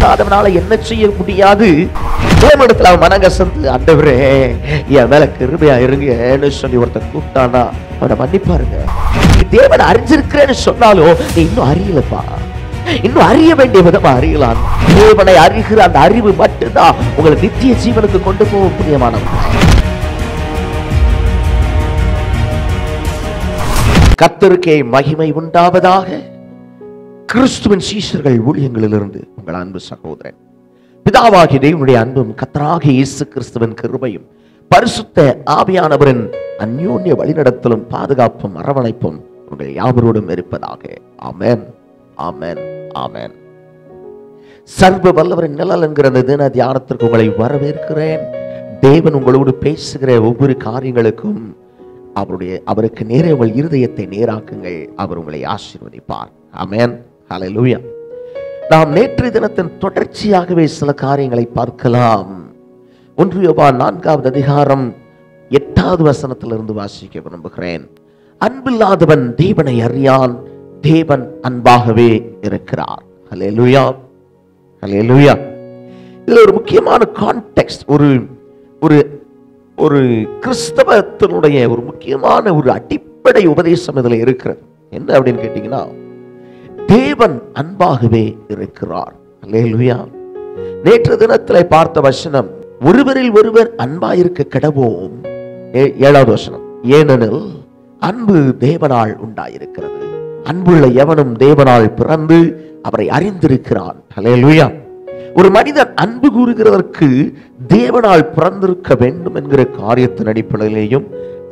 இல்லாதவனால என்ன செய்ய முடியாது தேவனிடத்துல அவன் மனங்கசந்து ஆண்டவரே என் மேல கிருபையா இருங்கன்னு சொல்லி ஒருத்தன் கூப்பிட்டானா அவனை மன்னிப்பாருங்க நீ தேவனை அறிஞ்சிருக்கிறேன்னு சொன்னாலும் நீ இன்னும் அறியலப்பா இன்னும் அறிய வேண்டிய விதமா அறியலாம் தேவனை அறிகிற அந்த அறிவு மட்டும்தான் உங்களை நித்திய ஜீவனுக்கு கொண்டு போக பிரியமானவங்க கத்தருக்கே மகிமை உண்டாவதாக கிறிஸ்துவின் சீஷர்கள் ஊழியங்களிலிருந்து உங்கள் அன்பு சகோதரன் பிதாவாகிய தேவனுடைய அன்பும் கத்தராகிய இயேசு கிறிஸ்துவின் கிருபையும் பரிசுத்த ஆவியானவரின் அந்யோன்ய வழிநடத்தலும் பாதுகாப்பும் அரவணைப்பும் உங்கள் யாவரோடும் இருப்பதாக ஆமென் ஆமென் ஆமென் சர்வ வல்லவரின் நிழல் என்கிற அந்த தின தியானத்திற்கு உங்களை வரவேற்கிறேன் தேவன் உங்களோடு பேசுகிற ஒவ்வொரு காரியங்களுக்கும் அவருடைய அவருக்கு நேரே உங்கள் இருதயத்தை நேராக்குங்கள் அவர் உங்களை ஆசீர்வதிப்பார் ஆமென் ஹalleluya நாம் நேற்று தினத்தின் தொடர்ச்சியாகவே சில காரியங்களை பார்க்கலாம் ஒன்று யோவான் நான்காவது அதிகாரம் எட்டாவது வசனத்திலிருந்து வாசிக்க விரும்புகிறேன் அன்பில்லாதவன் தேவனை அறியான் தேவன் அன்பாகவே இருக்கிறார் ஹalleluya ஹalleluya இதுல ஒரு முக்கியமான கான்டெக்ஸ்ட் ஒரு ஒரு ஒரு கிறிஸ்தவத்தினுடைய ஒரு முக்கியமான ஒரு அடிப்படை உபதேசம் இதுல இருக்கிறது என்ன அப்படின்னு கேட்டீங்கன்னா தேவன் அன்பாகவே இருக்கிறார் அல்லேலூயா நேற்று தினத்திலே பார்த்த வசனம் ஒருவரில் ஒருவர் அன்பாயிருக்க கடவோம் ஏ- ஏழாவது வசனம் ஏனெனில் அன்பு தேவனால் உண்டாயிருக்கிறது அன்புள்ள எவனும் தேவனால் பிறந்து அவரை அறிந்திருக்கிறான் அல்லேலூயா ஒரு மனிதன் அன்பு கூறுகிறதற்கு தேவனால் பிறந்திருக்க வேண்டும் என்கிற காரியத்தின் அடிப்படையிலேயும்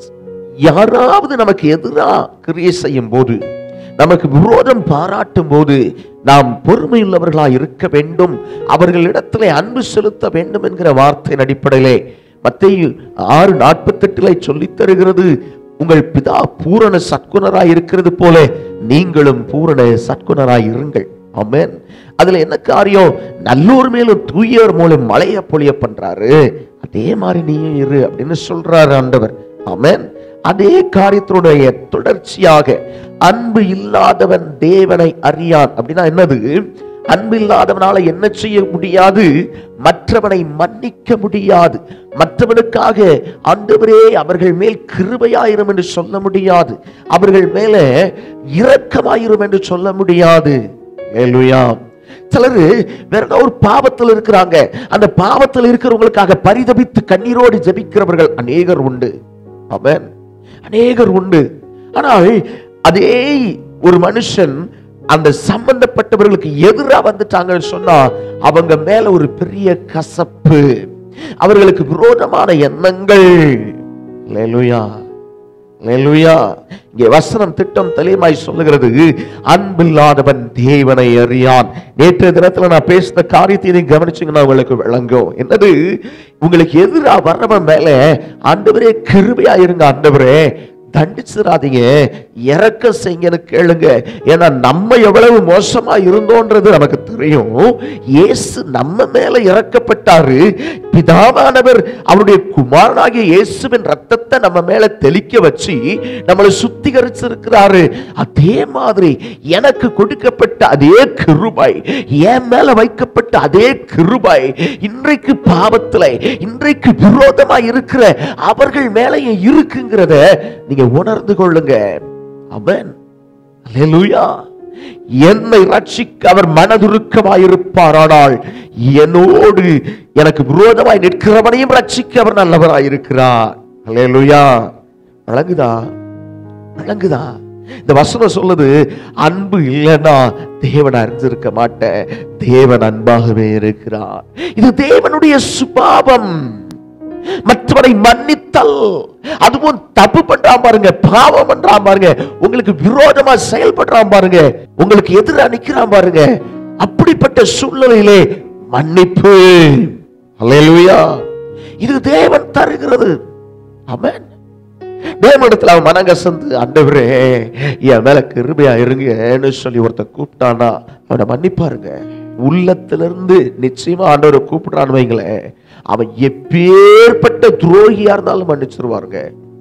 யாராவது நமக்கு எதிராக கிரியை செய்யும் போது நமக்கு விரோதம் பாராட்டும் போது நாம் பொறுமையுள்ளவர்களாய் இருக்க வேண்டும் அவர்களிடத்திலே அன்பு செலுத்த வேண்டும் என்கிற வார்த்தையின் அடிப்படையிலே மத்தேயு ஆறு நாற்பத்தெட்டுல சொல்லித் தருகிறது உங்கள் பிதா பூரண சத்குணராய் இருக்கிறது போல நீங்களும் பூரண சத்குணராய் இருங்கள் ஆமென் அதுல என்ன காரியம் நல்லோர் மேலும் தூயவர் மூலம் மழைய பொழிய பண்றாரு அதே மாதிரி நீயும் இரு அப்படின்னு சொல்றாரு ஆண்டவர் ஆமென் அதே காரியத்தினுடைய தொடர்ச்சியாக அன்பு இல்லாதவன் தேவனை அறியான் அப்படின்னா என்னது அன்பு இல்லாதவனால என்ன செய்ய முடியாது மற்றவனை மன்னிக்க முடியாது மற்றவனுக்காக ஆண்டவரே அவர்கள் மேல் கிருபையாயிரும் என்று சொல்ல முடியாது அவர்கள் மேல இரக்கமாயிரும் என்று சொல்ல முடியாது ஹalleluya சிலர் வேற ஏதோ ஒரு பாவத்தில் இருக்கிறாங்க அந்த பாவத்தில் இருக்கிறவங்களுக்காக பரிதபித்து கண்ணீரோடு ஜெபிக்கிறவர்கள் அநேகர் உண்டு ஆமென் அநேகர் உண்டு ஆனால் அதே ஒரு மனுஷன் அந்த சம்பந்தப்பட்டவர்களுக்கு எதிரா வந்துட்டாங்கன்னு சொன்னா அவங்க மேல ஒரு பெரிய கசப்பு அவர்களுக்கு விரோதமான எண்ணங்கள் அல்லேலூயா அல்லேலூயா இங்கே வசனம் திட்டம் தெளிவாய் சொல்லுகிறது அன்பில்லாதவன் தேவனை அறியான் நேற்றைய தினத்துல நான் பேசின காரியத்தை நீங்க கவனிச்சீங்கன்னா உங்களுக்கு விளங்கும் என்னது உங்களுக்கு எதிரா வர்றவன் மேல ஆண்டவரே கிருபையா இருங்க ஆண்டவரே தண்டிச்சிடாதீங்க இறக்க செய்யுங்கன்னு கேளுங்க ஏன்னா நம்ம எவ்வளவு மோசமா இருந்தோன்றது நமக்கு தெரியும் இயேசு நம்ம மேல இறக்கப்பட்டாரு பிதாவானவர் அவருடைய குமாரனாகிய இயேசுவின் ரத்தத்தை நம்ம மேல தெளிக்க வச்சு நம்மளை சுத்திகரிச்சிருக்கிறாரு அதே மாதிரி எனக்கு கொடுக்கப்பட்ட அதே கிருபை என் மேல வைக்கப்பட்ட அதே கிருபை இன்றைக்கு பாவத்துல இன்றைக்கு விரோதமா இருக்கிற அவர்கள் மேலையும் இருக்குங்கிறத நீங்க உணர்ந்து கொள்ளுங்க அவன் அல்லேலூயா என்னை ரட்சிக்க அவர் மனதுருக்கமாயிருப்பாரானால் என்னோடு எனக்கு விரோதமாய் நிற்கிறவனையும் ரட்சிக்க அவர் நல்லவராயிருக்கிறார் அல்லேலூயா வழங்குதா வழங்குதா இந்த வசனம் சொல்லுது அன்பு இல்லைன்னா தேவன் அறிஞ்சிருக்க மாட்டேன் தேவன் அன்பாகவே இருக்கிறார் இது தேவனுடைய சுபாவம் மற்றவனை மன்னித்தல் அதுவும் தப்பு பண்றான் பாருங்க பாவம் பண்றான் பாருங்க உங்களுக்கு விரோதமா செயல்படுறான் பாருங்க உங்களுக்கு எதிரா நிக்கிறான் பாருங்க அப்படிப்பட்ட சூழ்நிலையிலே மன்னிப்பு அல்லேலூயா இது தேவன் தருகிறது ஆமென் தேவனிடத்துல அவன் மனங்கசந்து ஆண்டவரே என் மேல கிருபையா இருங்கன்னு சொல்லி ஒருத்தன் கூப்பிட்டானா அவனை மன்னிப்பாருங்க உள்ளத்திலிருந்து நிச்சயமா ஆண்டவரை கூப்பிடுறான்னு வைங்களேன் அவன் எப்பேற்பட்ட துரோகியா இருந்தாலும் மன்னிச்சிருவாருங்க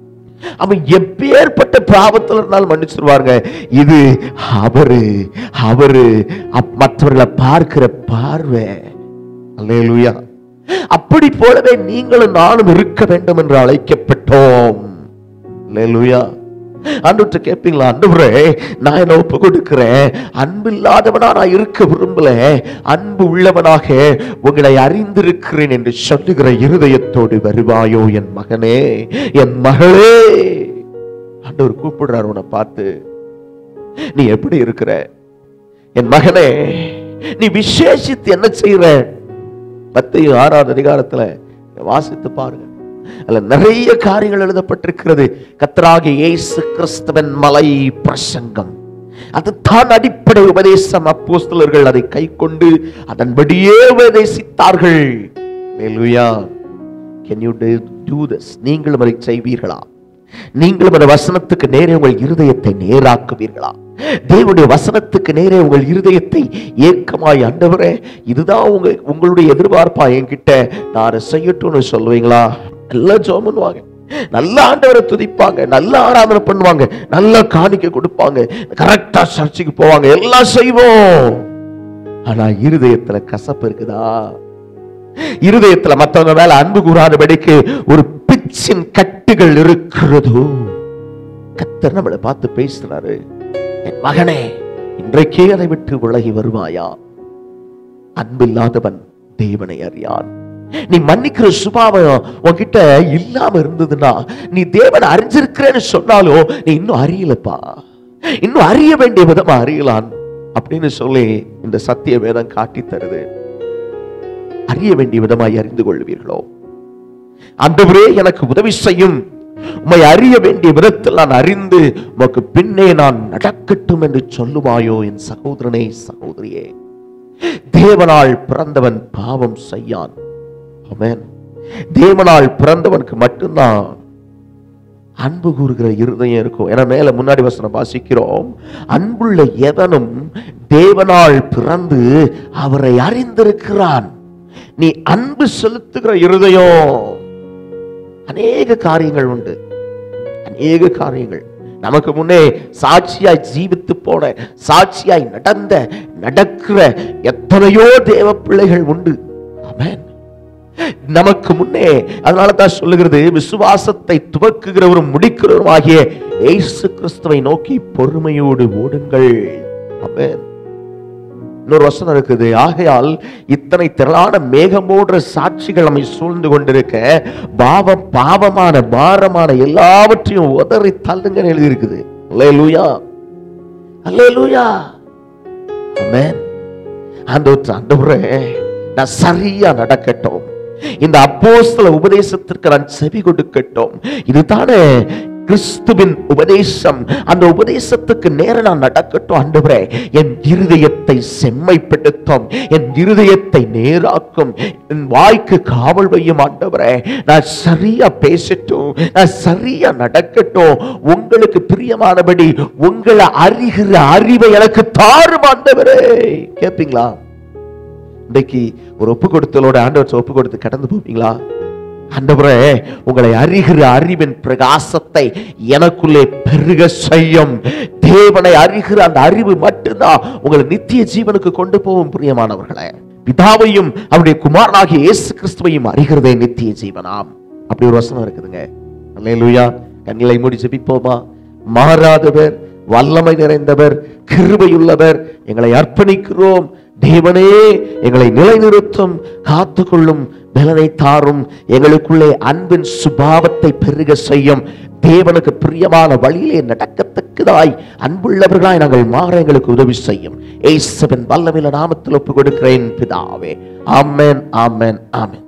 அவன் எப்பேற்பட்ட பாவத்தில் இருந்தாலும் மன்னிச்சிருவாருங்க இது அவரு அவரு அப்- மற்றவர்களை பார்க்கிற பார்வை அல்லேலூயா அப்படி போலவே நீங்களும் நானும் இருக்க வேண்டும் என்று அழைக்கப்பட்டோம் அல்லேலூயா ஆண்டுகிட்ட கேட்பீங்களா ஆண்டவரே நான் என்ன ஒப்பு கொடுக்கிறேன் அன்பு இல்லாதவனா நான் இருக்க விரும்பல அன்பு உள்ளவனாக உங்களை அறிந்திருக்கிறேன் என்று சொல்லுகிற இருதயத்தோடு வருவாயோ என் மகனே என் மகளே ஆண்டவர் கூப்பிடுறார் உன்னை பார்த்து நீ எப்படி இருக்கிற என் மகனே நீ விசேஷித்து என்ன செய்யற பத்தையும் ஆறாவது அதிகாரத்துல வாசித்து பாருங்க அதுல நிறைய காரியங்கள் எழுதப்பட்டிருக்கிறது கத்தராகிய இயேசு கிறிஸ்துவன் மலை பிரசங்கம் அதுதான் அடிப்படை உபதேசம் அப்போஸ்தலர்கள் அதை கைக்கொண்டு அதன்படியே உபதேசித்தார்கள் Hallelujah. Can you do- do this? நீங்களும் அதை செய்வீர்களா நீங்களும் அந்த வசனத்துக்கு நேரே உங்கள் இருதயத்தை நேராக்குவீர்களா தேவனுடைய வசனத்துக்கு நேரே உங்கள் இருதயத்தை ஏக்கமாய் ஆண்டவரே இதுதான் உங்க உங்களுடைய எதிர்பார்ப்பா என்கிட்ட நான் அதை செய்யட்டும்னு சொல்லுவீங்களா நல்லா ஜோம் பண்ணுவாங்க நல்ல ஆண்டவரை துதிப்பாங்க நல்ல ஆராதனை பண்ணுவாங்க நல்ல காணிக்கை கொடுப்பாங்க கரெக்டா சர்ச்சுக்கு போவாங்க எல்லாம் செய்வோம் ஆனா இருதயத்துல கசப்பு இருக்குதா இருதயத்துல மத்தவங்க மேல அன்பு கூறாதபடிக்கு ஒரு பிச்சின் கட்டுகள் இருக்கிறதோ கத்தர் நம்மளை பார்த்து பேசுறாரு என் மகனே இன்றைக்கே அதை விட்டு விலகி வருவாயா அன்பில்லாதவன் தேவனை அறியான் நீ மன்னிக்கிற சுபாவம் உன்கிட்ட இல்லாம இருந்ததுன்னா நீ தேவனை அறிஞ்சிருக்கிறேன்னு சொன்னாலும் நீ இன்னும் அறியலப்பா இன்னும் அறிய வேண்டிய விதமா அறியலாம் அப்படின்னு சொல்லி இந்த சத்திய வேதம் காட்டி தருது அறிய வேண்டிய விதமாய் அறிந்து கொள்வீர்களோ ஆண்டவரே எனக்கு உதவி செய்யும் உம்மை அறிய வேண்டிய விதத்தில் நான் அறிந்து உமக்கு பின்னே நான் நடக்கட்டும் என்று சொல்லுவாயோ என் சகோதரனே சகோதரியே தேவனால் பிறந்தவன் பாவம் செய்யான் ஆமென் தேவனால் பிறந்தவனுக்கு மட்டும்தான் அன்பு கூறுகிற இருதயம் இருக்கும் ஏன்னா மேல முன்னாடி வசனம் வாசிக்கிறோம் அன்புள்ள எவனும் தேவனால் பிறந்து அவரை அறிந்திருக்கிறான் நீ அன்பு செலுத்துகிற இருதயம் அநேக காரியங்கள் உண்டு அநேக காரியங்கள் நமக்கு முன்னே சாட்சியாய் ஜீவித்து போன சாட்சியாய் நடந்த நடக்கிற எத்தனையோ தேவ பிள்ளைகள் உண்டு ஆமென் நமக்கு முன்னே அதனால தான் சொல்லுகிறது விசுவாசத்தை துவக்குகிறவரும் முடிக்கிறவரும் ஆகிய இயேசு கிறிஸ்துவை நோக்கி பொறுமையோடு ஓடுங்கள் ஆமென் இன்னொரு வசனம் இருக்குது ஆகையால் இத்தனை திரளான மேகம் போன்ற சாட்சிகள் நம்மை சூழ்ந்து கொண்டிருக்க பாவம் பாவமான பாரமான எல்லாவற்றையும் உதறி தள்ளுங்க எழுதி இருக்குது அல்லேலூயா அல்லேலூயா ஆமென் ஆண்டவர் ஆண்டவரே நான் சரியா நடக்கட்டும் இந்த அப்போஸ்தல உபதேசத்திற்கு நான் செவி கொடுக்கட்டும் இதுதானே கிறிஸ்துவின் உபதேசம் அந்த உபதேசத்துக்கு நேர நான் நடக்கட்டும் ஆண்டவரே என் இருதயத்தை செம்மைப்படுத்தும் என் இருதயத்தை நேராக்கும் என் வாய்க்கு காவல் வையும் ஆண்டவரே நான் சரியா பேசட்டும் நான் சரியா நடக்கட்டும் உங்களுக்கு பிரியமானபடி உங்களை அறிகிற அறிவை எனக்கு தாரும் ஆண்டவரே கேட்பீங்களா இன்றைக்கு ஒரு ஒப்பு கொடுத்தலோட ஆண்டவர் ஒப்பு கொடுத்து கடந்து போவீங்களா ஆண்டவரே உங்களை அறிகிற அறிவின் பிரகாசத்தை எனக்குள்ளே பெருக செய்யும் தேவனை அறிகிற அந்த அறிவு மட்டும்தான் உங்களை நித்திய ஜீவனுக்கு கொண்டு போகும் பிரியமானவர்களே பிதாவையும் அவருடைய குமாரனாகிய இயேசு கிறிஸ்துவையும் அறிகிறதே நித்திய ஜீவனாம் அப்படி ஒரு வசனம் இருக்குதுங்க அல்லேலூயா கண்களை மூடி ஜெபிப்போமா மாறாதவர் வல்லமை நிறைந்தவர் கிருபையுள்ளவர் எங்களை அர்ப்பணிக்கிறோம் தேவனே எங்களை நிலைநிறுத்தும் காத்துக்கொள்ளும் பலனை தாரும் எங்களுக்குள்ளே அன்பின் சுபாவத்தை பெருக செய்யும் தேவனுக்கு பிரியமான வழியிலே நடக்கத்தக்கதாய் அன்புள்ளவர்களாய் நாங்கள் மாற எங்களுக்கு உதவி செய்யும் ஏசவன் வல்லமில்ல நாமத்தில் ஒப்பு கொடுக்கிறேன் பிதாவே ஆமென் ஆமென் ஆமென்